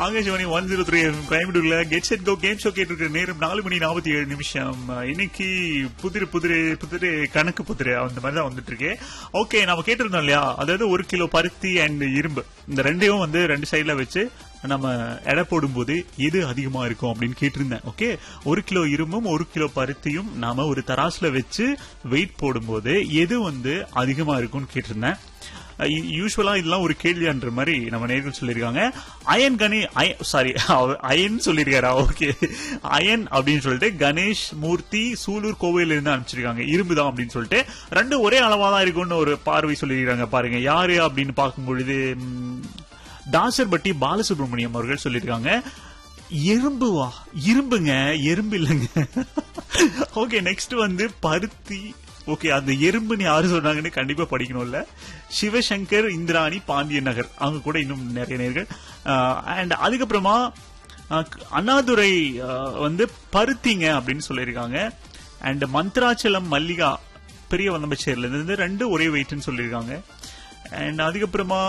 Akashvani one zero three கோயம்புத்தூர்ல get set go game show கேட்டு நேரம் நாலு மணி நாற்பத்தி ஏழு நிமிஷம் இன்னைக்கு புதிரு புதிரு புதிரு கணக்கு புதிரு அந்த மாதிரி தான் வந்துட்டு இருக்கு ஓகே நம்ம கேட்டிருந்தோம் இல்லையா அதாவது ஒரு கிலோ பருத்தி அண்ட் இரும்பு இந்த ரெண்டையும் வந்து ரெண்டு சைட்ல வச்சு நம்ம எடை போடும்போது எது அதிகமா இருக்கும் அப்படின்னு கேட்டிருந்தேன் ஓகே ஒரு கிலோ இரும்பும் ஒரு கிலோ பருத்தியும் நாம ஒரு தராசுல வச்சு வெயிட் போடும்போது எது வந்து அதிகமா இருக்கும்னு கேட்டிருந்தேன் யூஸ்வலா இதெல்லாம் ஒரு கேள்வியான்ற மாதிரி நம்ம நேர்கள் சொல்லியிருக்காங்க அயன் கணே சாரி அயன் சொல்லியிருக்காரா ஓகே அயன் அப்படின்னு சொல்லிட்டு கணேஷ் மூர்த்தி சூலூர் கோவையில இருந்து அனுப்பிச்சிருக்காங்க இரும்பு தான் அப்படின்னு சொல்லிட்டு ரெண்டும் ஒரே அளவா தான் இருக்கும்னு ஒரு பார்வை சொல்லியிருக்காங்க பாருங்க யாரு அப்படின்னு பார்க்கும் பொழுது ம், தாசர்பட்டி பாலசுப்ரமணியம் அவர்கள் சொல்லியிருக்காங்க எறும்புவா இரும்புங்க எறும்பு இல்லைங்க ஓகே நெக்ஸ்ட் வந்து பருத்தி ஓகே அந்த எறும்புன்னு யாரு சொன்னாங்கன்னு கண்டிப்பா படிக்கணும்ல சிவசங்கர் இந்திராணி பாண்டிய நகர் அவங்க கூட இன்னும் நிறைய நேர்கள் அண்ட் அதுக்கப்புறமா அஹ், அண்ணாதுரை அஹ், வந்து பருத்திங்க அப்படின்னு சொல்லியிருக்காங்க அண்ட் மந்த்ராச்சலம் மல்லிகா பெரிய வந்தம்பச்சேரில இருந்து ரெண்டு ஒரே வெயிட்னு சொல்லியிருக்காங்க அண்ட் அதுக்கப்புறமா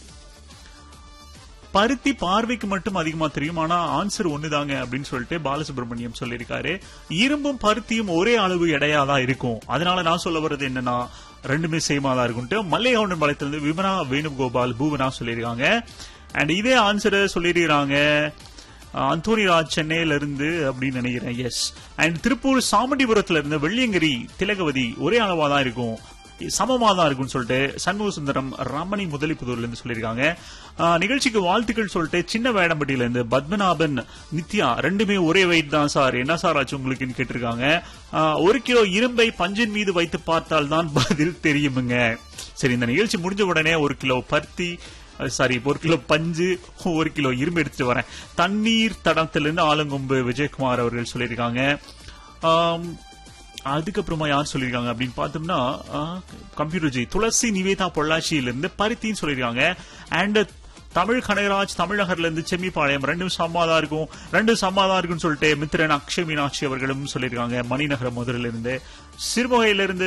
பருத்தி பார்வைக்கு மட்டும் அதிகமா தெரியும் ஆனா ஆன்சர் ஒண்ணுதாங்க அப்படின்னு சொல்லிட்டு பாலசுப்ரமணியம் சொல்லியிருக்காரு இரும்பும் பருத்தியும் ஒரே அளவு எடையா தான் இருக்கும் அதனால நான் சொல்ல வர்றது என்னன்னா ரெண்டுமே சேமா தான் இருக்கும்ட்டு மல்லையவுண்டன் பாளையத்திலிருந்து விமனா வேணுகோபால் பூவனா சொல்லியிருக்காங்க அண்ட் இதே ஆன்சரை சொல்லியிருக்கிறாங்க அந்தோனி ராஜ் சென்னையில இருந்து அப்படின்னு நினைக்கிறேன் எஸ் அண்ட் திருப்பூர் சாமண்டிபுரத்துல இருந்து வெள்ளியங்கிரி திலகவதி ஒரே அளவா தான் இருக்கும் சமமா தான் இருக்கும்னு சொல்லிட்டு சண்முக சுந்தரம் ரமணி முதலிப்புதூர்ல இருந்து சொல்லியிருக்காங்க ஆஹ், நிகழ்ச்சிக்கு வாழ்த்துக்கள் சொல்லிட்டு சின்ன வேடம்பட்டியில இருந்து பத்மநாபன் நித்யா ரெண்டுமே ஒரே வெயிட் தான் சார் என்ன சார் ஆச்சு உங்களுக்குன்னு கேட்டிருக்காங்க ஆஹ், ஒரு கிலோ இரும்பை பஞ்சின் மீது வைத்து பார்த்தால் தான் பதில் தெரியுமுங்க சரி இந்த நிகழ்ச்சி முடிஞ்ச உடனே ஒரு கிலோ பருத்தி சாரி ஒரு கிலோ பஞ்சு ஒரு கிலோ இரும்பு எடுத்துட்டு வரேன் தண்ணீர் தடத்திலிருந்து ஆலங்கொம்பு விஜயகுமார் அவர்கள் சொல்லியிருக்காங்க ஆம், அதுக்கப்புறமா யார் சொல்லியிருக்காங்க அப்படின்னு பார்த்தோம்னா கம்ப்யூட்டர் ஜி துளசி நிவேதா பொள்ளாச்சியிலிருந்து பருத்தின்னு சொல்லியிருக்காங்க அண்ட் தமிழ் கனகராஜ் தமிழகர்ல இருந்து செம்மிப்பாளையம் ரெண்டும் சம்மாதா இருக்கும் ரெண்டும் சம்மாதா இருக்கும்னு சொல்லிட்டு மித்திரன் அக்ஷய் மீனாட்சி அவர்களும் சொல்லியிருக்காங்க மணிநகர முதலில் இருந்து சிறுமுகையில இருந்து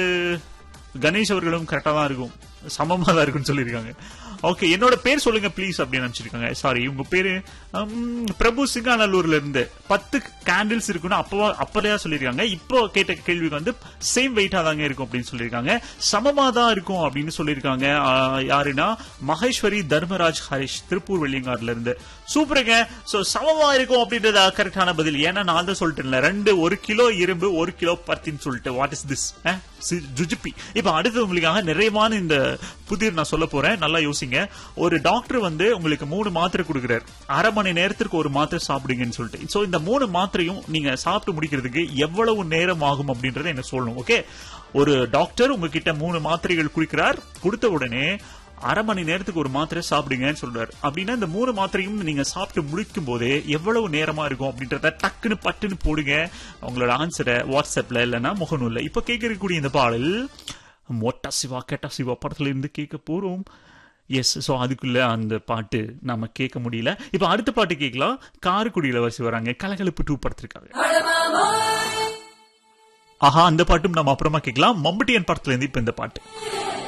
கணேஷ் அவர்களும் கரெக்டா தான் இருக்கும் சமமா தான் இருக்கும்னு சொல்லியிருக்காங்க ஓகே என்னோட பேர் சொல்லுங்க ப்ளீஸ் அப்படின்னு நினைச்சிருக்காங்க சாரி உங்க பேரு ஹம், பிரபு சிங்காநல்லூர்ல இருந்து பத்து கேண்டில்ஸ் இருக்குன்னு அப்பவா அப்பதான் சொல்லியிருக்காங்க இப்போ கேட்ட கேள்விக்கு வந்து சேம் வெயிட்டா தாங்க இருக்கும் அப்படின்னு சொல்லியிருக்காங்க சமமா தான் இருக்கும் அப்படின்னு சொல்லியிருக்காங்க ஆஹ், யாருன்னா மகேஸ்வரி தர்மராஜ் ஹரிஷ் திருப்பூர் வெள்ளியங்காடுல இருந்து சூப்பருங்க சோ சமமா இருக்கும் அப்படின்றது கரெக்டான பதில் ஏன்னா நான் தான் சொல்லிட்டேன்ல ரெண்டு ஒரு கிலோ இரும்பு ஒரு கிலோ பருத்தின்னு சொல்லிட்டு வாட் இஸ் திஸ் ஜுஜிப்பி இப்ப அடுத்து உங்களுக்காக நிறைவான இந்த புதிர் நான் சொல்ல போறேன் நல்லா யோசிங்க ஒரு டாக்டர் வந்து உங்களுக்கு மூணு மாத்திரை கொடுக்குறாரு அரை மணி நேரத்திற்கு ஒரு மாத்திரை சாப்பிடுங்கன்னு சொல்லிட்டு சோ இந்த மூணு மாத்திரையும் நீங்க சாப்பிட்டு முடிக்கிறதுக்கு எவ்வளவு நேரம் ஆகும் அப்படின்றத எனக்கு சொல்லணும் ஓகே ஒரு டாக்டர் உங்ககிட்ட மூணு மாத்திரைகள் குடிக்கிறார் கொடுத்த உடனே அரை மணி நேரத்துக்கு ஒரு மாத்திரை சாப்பிடுங்கன்னு சொல்றாரு அப்படின்னா இந்த மூணு மாத்திரையும் நீங்க சாப்பிட்டு முடிக்கும் போதே எவ்வளவு நேரமா இருக்கும் அப்படின்றத டக்குன்னு பட்டுன்னு போடுங்க உங்களோட ஆன்சரை வாட்ஸ்அப்ல இல்லைன்னா முகநூல்ல இப்ப கேட்கக்கூடிய இந்த பாடல் மொட்டா சிவா கெட்டா சிவா படத்துல இருந்து கேட்க போறோம் எஸ் ஸோ அதுக்குள்ள அந்த பாட்டு நம்ம கேட்க முடியல இப்ப அடுத்த பாட்டு கேட்கலாம் காரைக்குடியில வரிசை வராங்க கலகலப்பு டூ படத்திற்காக ஆஹா அந்த பாட்டும் நம்ம அப்புறமா கேட்கலாம் மம்பட்டியன் படத்துல இருந்து இப்ப இந்த பாட்டு